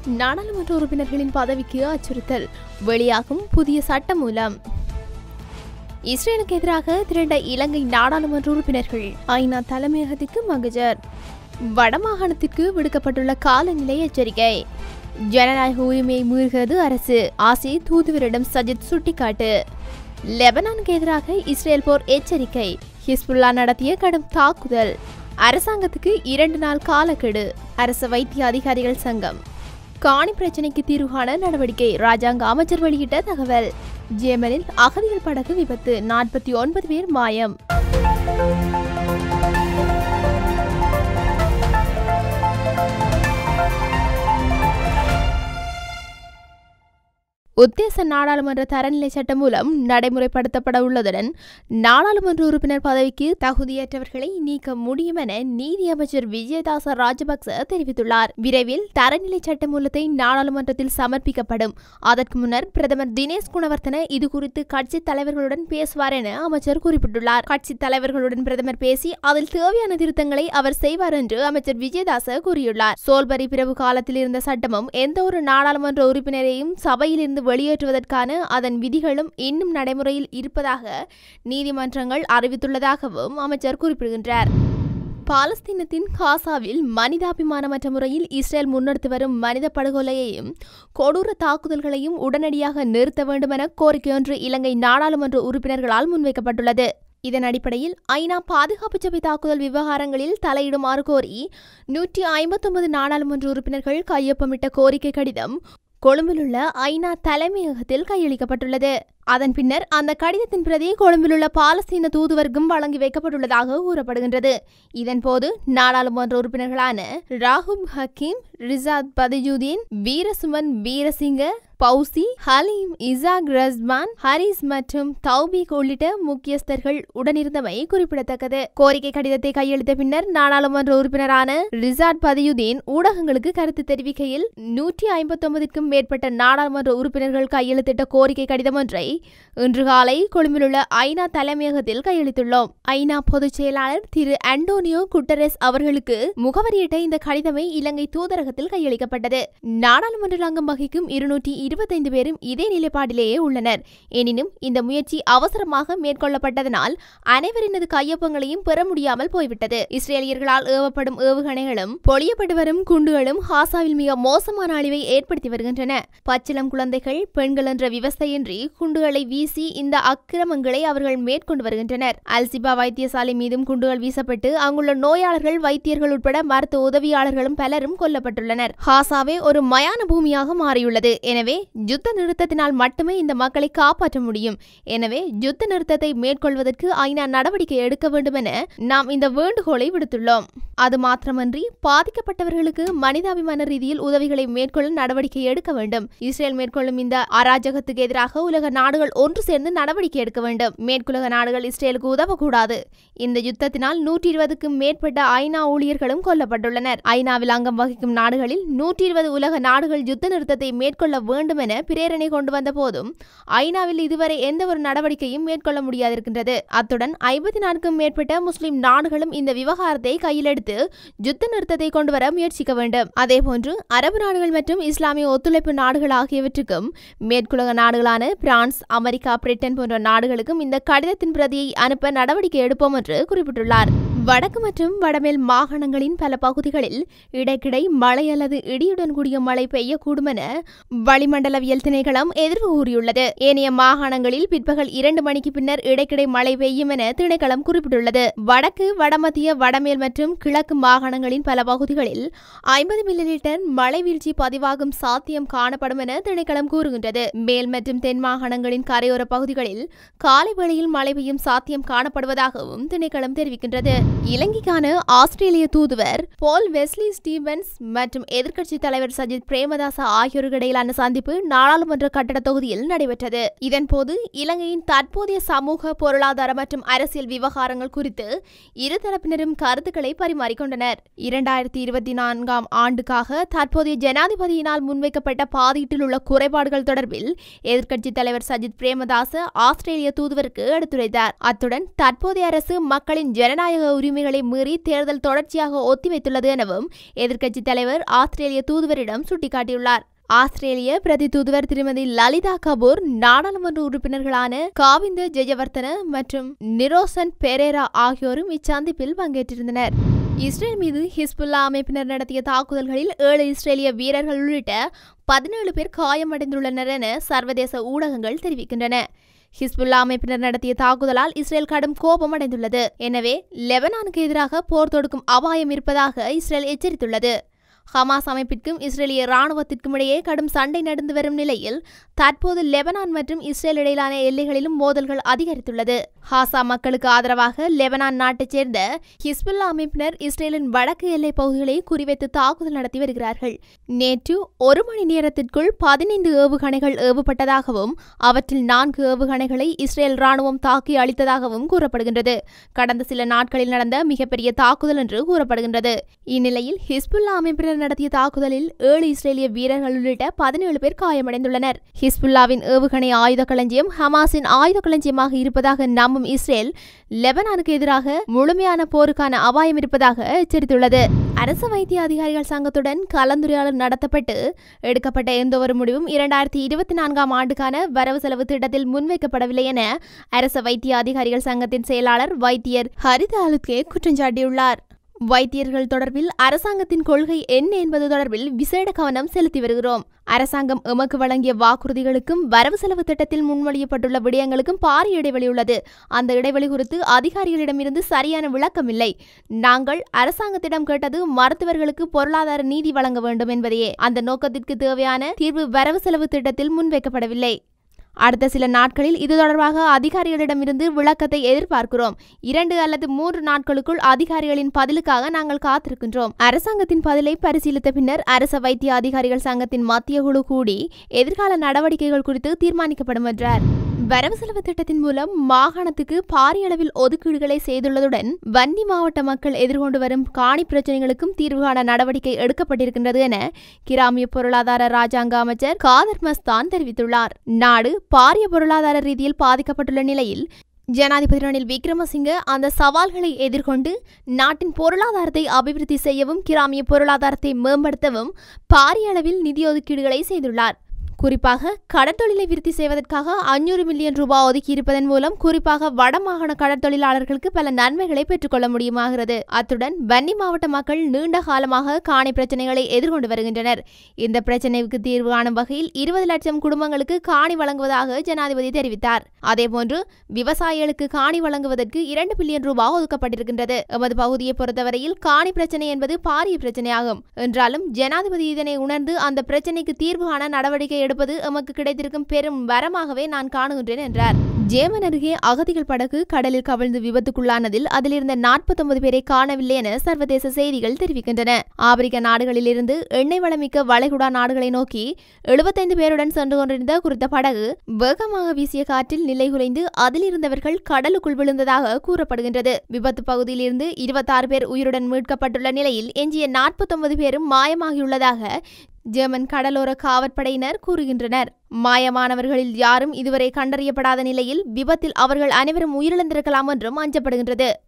நாடாளுமன்ற உறுப்பினர்களின் பதவிக்கு அச்சுறுத்தல் வெளியாகும் புதிய சட்ட மூலம் இஸ்ரேலுக்கு எதிராக திரண்ட இலங்கை நாடாளுமன்ற உறுப்பினர்கள் ஐநா தலைமையகத்திற்கு மகஜர் வடமாகாணத்திற்கு விடுக்கப்பட்டுள்ள காலநிலை எச்சரிக்கை ஜனநாயக உரிமையை மீறுகிறது அரசு ஆசி தூதுவரிடம் சஜித் சுட்டிக்காட்டு லெபனானுக்கு எதிராக இஸ்ரேல் போர் எச்சரிக்கை ஹிஸ்புல்லா நடத்திய கடும் தாக்குதல் அரசாங்கத்துக்கு இரண்டு நாள் காலக்கெடு அரசு வைத்திய அதிகாரிகள் சங்கம் காணி பிரச்சினைக்கு தீர்வு காண நடவடிக்கை ராஜாங்க அமைச்சர் வெளியிட்ட தகவல் ஜேமனில் அகதிகள் படகு விபத்து நாற்பத்தி ஒன்பது பேர் மாயம் உத்தேச நாடாளுமன்ற தரநிலை சட்டம் மூலம் நடைமுறைப்படுத்தப்பட உள்ளதுடன் நாடாளுமன்ற உறுப்பினர் பதவிக்கு தகுதியற்றவர்களை நீக்க முடியும் என நீதி அமைச்சர் விஜயதாச ராஜபக்ச தெரிவித்துள்ளார் விரைவில் தரநிலை சட்ட மூலத்தை நாடாளுமன்றத்தில் சமர்ப்பிக்கப்படும் அதற்கு முன்னர் பிரதமர் தினேஷ் குணவர்த்தன இது குறித்து கட்சி தலைவர்களுடன் பேசுவார் என அமைச்சர் குறிப்பிட்டுள்ளார் கட்சி தலைவர்களுடன் பிரதமர் பேசி அதில் தேவையான திருத்தங்களை அவர் செய்வார் என்று அமைச்சர் விஜயதாச கூறியுள்ளார் சோல்பரி பிறகு காலத்தில் இருந்த சட்டமும் எந்த ஒரு நாடாளுமன்ற உறுப்பினரையும் சபையிலிருந்து வெளியேற்றுவதற்கான அதன் விதிகளும் இன்னும் நடைமுறையில் இருப்பதாக நீதிமன்றங்கள் அறிவித்துள்ளதாகவும் அமைச்சர் குறிப்பிடுகின்றார் பாலஸ்தீனத்தின் காசாவில் மனிதாபிமானமற்ற முறையில் இஸ்ரேல் முன்னெடுத்து வரும் மனித படுகொலையையும் கொடூர தாக்குதல்களையும் உடனடியாக நிறுத்த வேண்டும் என கோரிக்கையொன்று இலங்கை நாடாளுமன்ற உறுப்பினர்களால் முன்வைக்கப்பட்டுள்ளது இதன் அடிப்படையில் ஐநா பாதுகாப்பு சபை தாக்குதல் விவகாரங்களில் தலையிடுமாறு கோரி நூற்றி ஐம்பத்தொன்பது நாடாளுமன்ற உறுப்பினர்கள் கையொப்பமிட்ட கோரிக்கை கடிதம் கொழும்பிலுள்ள ஐநா தலைமையகத்தில் கையளிக்கப்பட்டுள்ளது அதன் பின்னர் அந்த கடிதத்தின் பிரதி கொழும்பிலுள்ள பாலஸ்தீன தூதுவர்க்கும் வழங்கி வைக்கப்பட்டுள்ளதாக கூறப்படுகின்றது இதன்போது நாடாளுமன்ற உறுப்பினர்களான ராகுப் ஹக்கீம் ரிசாத் பதிஜுதீன் வீரசுமன் வீரசிங்க பௌசி ஹலீம் இசாக் ரஸ்மான் ஹரிஸ் மற்றும் தௌபீக் உள்ளிட்ட முக்கியஸ்தர்கள் உடனிருந்தமை குறிப்பிடத்தக்கது கோரிக்கை கடிதத்தை கையெழுத்த பின்னர் நாடாளுமன்ற உறுப்பினரான ரிசாட் பதியுதீன் ஊடகங்களுக்கு கருத்து தெரிவிக்கையில் நூற்றி ஐம்பத்தொன்பதுக்கும் மேற்பட்ட நாடாளுமன்ற உறுப்பினர்கள் கையெழுத்திட்ட கோரிக்கை கடிதம் ஒன்றை இன்று காலை கொழும்பிலுள்ள ஐநா தலைமையகத்தில் கையளித்துள்ளோம் ஐநா பொதுச் செயலாளர் திரு அண்டோனியோ குட்டரெஸ் அவர்களுக்கு முகவரியிட்ட இந்த கடிதமே இலங்கை தூதரகத்தில் கையளிக்கப்பட்டது நாடாளுமன்ற அங்கம் வகிக்கும் இருநூற்றி இருபத்தைந்து பேரும் இதே நிலைப்பாட்டிலேயே உள்ளனர் எனினும் இந்த முயற்சி அவசரமாக மேற்கொள்ளப்பட்டதனால் அனைவரினது கையொப்பங்களையும் பெற முடியாமல் போய்விட்டது இஸ்ரேலியர்களால் ஏவப்படும் ஏவுகணைகளும் பொழியப்பட்டு வரும் குண்டுகளும் ஹாசாவில் மிக மோசமான அழிவை ஏற்படுத்தி வருகின்றன பச்சிலம் குழந்தைகள் பெண்கள் என்ற விவஸ்தையின்றி குண்டுகளை வீசி இந்த அக்கிரமங்களை அவர்கள் மேற்கொண்டு வருகின்றனர் அல்சிபா வைத்தியசாலை மீதும் குண்டுகள் வீசப்பட்டு அங்குள்ள நோயாளர்கள் வைத்தியர்கள் உட்பட மருத்துவ உதவியாளர்களும் பலரும் கொல்லப்பட்டுள்ளனர் ஹாசாவே ஒரு மயான பூமியாக மாறியுள்ளது எனவே யுத்த நிறுத்தத்தினால் மட்டுமே இந்த மக்களை காப்பாற்ற முடியும் எனவே யுத்த நிறுத்தத்தை மேற்கொள்வதற்கு ஐநா நடவடிக்கை எடுக்க வேண்டும் என நாம் இந்த வேண்டுகோளை விடுத்துள்ளோம் அது மாத்திரமன்றி பாதிக்கப்பட்டவர்களுக்கு மனிதாபிமான ரீதியில் உதவிகளை மேற்கொள்ள நடவடிக்கை எடுக்க வேண்டும் இஸ்ரேல் மேற்கொள்ளும் இந்த அராஜகத்துக்கு எதிராக உலக நாடுகள் ஒன்று சேர்ந்து நடவடிக்கை எடுக்க வேண்டும் மேற்குலக நாடுகள் இஸ்ரேலுக்கு உதவக்கூடாது இந்த யுத்தத்தினால் நூற்றி இருபதுக்கும் மேற்பட்ட ஐநா ஊழியர்களும் கொல்லப்பட்டுள்ளனர் ஐநாவில் அங்கம் வகிக்கும் நாடுகளில் நூற்றி இருபது உலக நாடுகள் யுத்த நிறுத்தத்தை மேற்கொள்ள வேண்டும் என பிரேரணை கொண்டு வந்த போதும் ஐநாவில் இதுவரை எந்த ஒரு நடவடிக்கையும் மேற்கொள்ள முடியாதிருக்கின்றது அத்துடன் ஐம்பத்தி நான்கும் மேற்பட்ட முஸ்லிம் நாடுகளும் இந்த விவகாரத்தை கையில் எடுத்து யுத்த நிறுத்தத்தை கொண்டு வர முயற்சிக்க வேண்டும் அதேபோன்று அரபு நாடுகள் மற்றும் இஸ்லாமிய ஒத்துழைப்பு நாடுகள் ஆகியவற்றுக்கும் மேற்குலக நாடுகளான பிரான்ஸ் அமெரிக்கா பிரிட்டன் போன்ற நாடுகளுக்கும் இந்த கடிதத்தின் பிரதியை அனுப்ப நடவடிக்கை எடுப்போம் என்று குறிப்பிட்டுள்ளார் வடக்கு மற்றும் வடமேல் மாகாணங்களின் பல பகுதிகளில் இடைக்கிடை மழை அல்லது இடியுடன் கூடிய மழை பெய்யக்கூடும் என வளிமண்டலவியல் திணைக்களம் எதிர்வு கூறியுள்ளது ஏனைய மாகாணங்களில் பிற்பகல் இரண்டு மணிக்கு பின்னர் இடைக்கிடை மழை பெய்யும் என திணைக்களம் குறிப்பிட்டுள்ளது வடக்கு வடமத்திய வடமேல் மற்றும் கிழக்கு மாகாணங்களின் பல பகுதிகளில் ஐம்பது மில்லி லிட்டர் மழை வீழ்ச்சி பதிவாகும் சாத்தியம் காணப்படும் என திணைக்களம் கூறுகின்றது மேல் மற்றும் தென் மாகாணங்களின் கரையோர பகுதிகளில் காலை வேளையில் மழை பெய்யும் சாத்தியம் காணப்படுவதாகவும் திணைக்களம் தெரிவிக்கின்றது இலங்கைக்கான ஆஸ்திரேலிய தூதுவர் போல் வெஸ்லி ஸ்டீவன்ஸ் மற்றும் எதிர்க்கட்சித் தலைவர் சஜித் பிரேமதாச ஆகியோருக்கு இடையிலான சந்திப்பு சந்திப்பு நாடாளுமன்ற கட்டட தொகுதியில் நடைபெற்றது இதன்போது இலங்கையின் தற்போதைய சமூக பொருளாதார மற்றும் அரசியல் விவகாரங்கள் குறித்து இருதரப்பினரும் கருத்துக்களை பரிமாறிக்கொண்டனர் இரண்டாயிரத்தி இருபத்தி நான்காம் ஆண்டுக்காக தற்போதைய ஜனாதிபதியினால் முன்வைக்கப்பட்ட பாதீட்டில் உள்ள குறைபாடுகள் தொடர்பில் எதிர்க்கட்சித் தலைவர் சஜித் பிரேமதாச ஆஸ்திரேலிய தூதுவருக்கு எடுத்துரைத்தார் அத்துடன் தற்போதைய அரசு மக்களின் ஜனநாயக உரிமைகளை மீறி தேர்தல் தொடர்ச்சியாக ஒத்திவைத்துள்ளது எனவும் எதிர்க்கட்சித் தலைவர் ஆஸ்திரேலிய தூதுவரிடம் சுட்டிக்காட்டியுள்ளார் ஆஸ்திரேலிய பிரதி தூதுவர் திருமதி லலிதா கபூர் நாடாளுமன்ற உறுப்பினர்களான காவிந்த ஜெயவர்தன மற்றும் நிரோசன் பெரேரா ஆகியோரும் இச்சந்திப்பில் பங்கேற்றிருந்தனர் இஸ்ரேல் மீது ஹிஸ்புல்லா அமைப்பினர் நடத்திய தாக்குதல்களில் ஏழு இஸ்ரேலிய வீரர்கள் உள்ளிட்ட பதினேழு பேர் காயமடைந்துள்ளனர் என சர்வதேச ஊடகங்கள் தெரிவிக்கின்றன ஹிஸ்புல்லா அமைப்பினர் நடத்திய தாக்குதலால் இஸ்ரேல் கடும் கோபம் அடைந்துள்ளது எனவே லெபனானுக்கு எதிராக போர் தொடுக்கும் அபாயம் இருப்பதாக இஸ்ரேல் எச்சரித்துள்ளது ஹமாஸ் அமைப்பிற்கும் இஸ்ரேலிய ராணுவத்திற்கும் இடையே கடும் சண்டை நடந்து வரும் நிலையில் தற்போது லெபனான் மற்றும் இஸ்ரேல் இடையிலான எல்லைகளிலும் மோதல்கள் அதிகரித்துள்ளது ஹாசா மக்களுக்கு ஆதரவாக லெபனான் நாட்டைச் சேர்ந்த ஹிஸ்புல்லா அமைப்பினர் இஸ்ரேலின் வடக்கு எல்லை பகுதிகளை குறிவைத்து தாக்குதல் நடத்தி வருகிறார்கள் நேற்று ஒரு மணி நேரத்திற்குள் பதினைந்து ஏவுகணைகள் ஏவப்பட்டதாகவும் அவற்றில் நான்கு ஏவுகணைகளை இஸ்ரேல் ராணுவம் தாக்கி அளித்ததாகவும் கூறப்படுகின்றது கடந்த சில நாட்களில் நடந்த மிகப்பெரிய தாக்குதல் என்று கூறப்படுகின்றது இந்நிலையில் ஹிஸ்புல்லா அமைப்பினர் நடத்திய தாக்குதலில் ஏழு இஸ்ரேலிய வீரர்கள் உள்ளிட்ட பதினேழு பேர் காயமடைந்துள்ளனர் ஹிஸ்புல்லாவின் ஏவுகணை ஆயுத களஞ்சியம் ஹமாஸின் ஆயுத களஞ்சியமாக இருப்பதாக நம்பும் இஸ்ரேல் லெபனானுக்கு எதிராக முழுமையான போருக்கான அபாயம் இருப்பதாக எச்சரித்துள்ளது அரசு வைத்திய அதிகாரிகள் சங்கத்துடன் கலந்துரையாடல் நடத்தப்பட்டு எடுக்கப்பட்ட எந்தவொரு முடிவும் இரண்டாயிரத்தி இருபத்தி நான்காம் ஆண்டுக்கான வரவு செலவு திட்டத்தில் முன்வைக்கப்படவில்லை என அரசு வைத்திய அதிகாரிகள் சங்கத்தின் செயலாளர் வைத்தியர் ஹரித அலுத்கே குற்றம் சாட்டியுள்ளார் வைத்தியர்கள் தொடர்பில் அரசாங்கத்தின் கொள்கை என்ன என்பது தொடர்பில் விசேட கவனம் செலுத்தி வருகிறோம் அரசாங்கம் எமக்கு வழங்கிய வாக்குறுதிகளுக்கும் வரவு செலவு திட்டத்தில் முன்மொழியப்பட்டுள்ள விடயங்களுக்கும் பாரிய இடைவெளி உள்ளது அந்த இடைவெளி குறித்து அதிகாரிகளிடமிருந்து சரியான விளக்கம் இல்லை நாங்கள் அரசாங்கத்திடம் கேட்டது மருத்துவர்களுக்கு பொருளாதார நீதி வழங்க வேண்டும் என்பதையே அந்த நோக்கத்திற்கு தேவையான தீர்வு வரவு செலவு திட்டத்தில் முன்வைக்கப்படவில்லை அடுத்த சில நாட்களில் இது தொடர்பாக அதிகாரிகளிடமிருந்து விளக்கத்தை எதிர்பார்க்கிறோம் இரண்டு அல்லது மூன்று நாட்களுக்குள் அதிகாரிகளின் பதிலுக்காக நாங்கள் காத்திருக்கின்றோம் அரசாங்கத்தின் பதிலை பரிசீலித்த பின்னர் அரச வைத்திய அதிகாரிகள் சங்கத்தின் மத்திய குழு கூடி எதிர்கால நடவடிக்கைகள் குறித்து தீர்மானிக்கப்படும் என்றார் வரவு செலவு திட்டத்தின் மூலம் மாகாணத்துக்கு பாரிய அளவில் ஒதுக்கீடுகளை செய்துள்ளதுடன் வன்னி மாவட்ட மக்கள் எதிர்கொண்டு வரும் காணி பிரச்சனைகளுக்கும் தீர்வு காண நடவடிக்கை எடுக்கப்பட்டிருக்கின்றது என கிராமிய பொருளாதார ராஜாங்க அமைச்சர் காதர் மஸ்தான் தெரிவித்துள்ளார் நாடு பாரிய பொருளாதார ரீதியில் பாதிக்கப்பட்டுள்ள நிலையில் ஜனாதிபதி ரணில் விக்ரமசிங்க அந்த சவால்களை எதிர்கொண்டு நாட்டின் பொருளாதாரத்தை அபிவிருத்தி செய்யவும் கிராமிய பொருளாதாரத்தை மேம்படுத்தவும் பாரிய அளவில் நிதி ஒதுக்கீடுகளை செய்துள்ளார் குறிப்பாக கடற்தொழிலை விருத்தி செய்வதற்காக அஞ்சூறு மில்லியன் ரூபாய் ஒதுக்கியிருப்பதன் மூலம் குறிப்பாக வடமாகாண கடற்தொழிலாளர்களுக்கு பல நன்மைகளை பெற்றுக்கொள்ள முடியுமாகிறது அத்துடன் வன்னி மாவட்ட மக்கள் நீண்ட காலமாக காணி பிரச்சனைகளை எதிர்கொண்டு வருகின்றனர் இந்த பிரச்சனைக்கு தீர்வு காணும் வகையில் இருபது லட்சம் குடும்பங்களுக்கு காணி வழங்குவதாக ஜனாதிபதி தெரிவித்தார் அதேபோன்று விவசாயிகளுக்கு காணி வழங்குவதற்கு இரண்டு பில்லியன் ரூபாய் ஒதுக்கப்பட்டிருக்கின்றது எமது பகுதியை பொறுத்தவரையில் காணி பிரச்சனை என்பது பாரிய பிரச்சனையாகும் என்றாலும் ஜனாதிபதி இதனை உணர்ந்து அந்த பிரச்சனைக்கு தீர்வு காண நடவடிக்கை எடுப்பது எமக்கு கிடைத்திருக்கும் பெரும் வரமாகவே நான் காணுகின்றேன் என்றார் ஜேமன் அருகே அகதிகள் படகு கடலில் கவிழ்ந்து விபத்துக்குள்ளானதில் அதிலிருந்த நாற்பத்தொன்பது பேரை காணவில்லை என சர்வதேச செய்திகள் தெரிவிக்கின்றன ஆப்பிரிக்க நாடுகளிலிருந்து எண்ணெய் வளமிக்க வளைகுடா நாடுகளை நோக்கி எழுபத்தைந்து பேருடன் சென்று கொண்டிருந்த குறித்த படகு வேகமாக வீசிய காற்றில் நிலை குலைந்து அதில் இருந்தவர்கள் கடலுக்குள் விழுந்ததாக கூறப்படுகின்றது விபத்து பகுதியிலிருந்து இருபத்தாறு பேர் உயிருடன் மீட்கப்பட்டுள்ள நிலையில் எஞ்சிய நாற்பத்தொன்பது பேரும் மாயமாகியுள்ளதாக ஜெர்மன் கடலோர காவற்படையினர் கூறுகின்றனர் மாயமானவர்களில் யாரும் இதுவரை கண்டறியப்படாத நிலையில் விபத்தில் அவர்கள் அனைவரும் உயிரிழந்திருக்கலாம் என்றும் அஞ்சப்படுகின்றது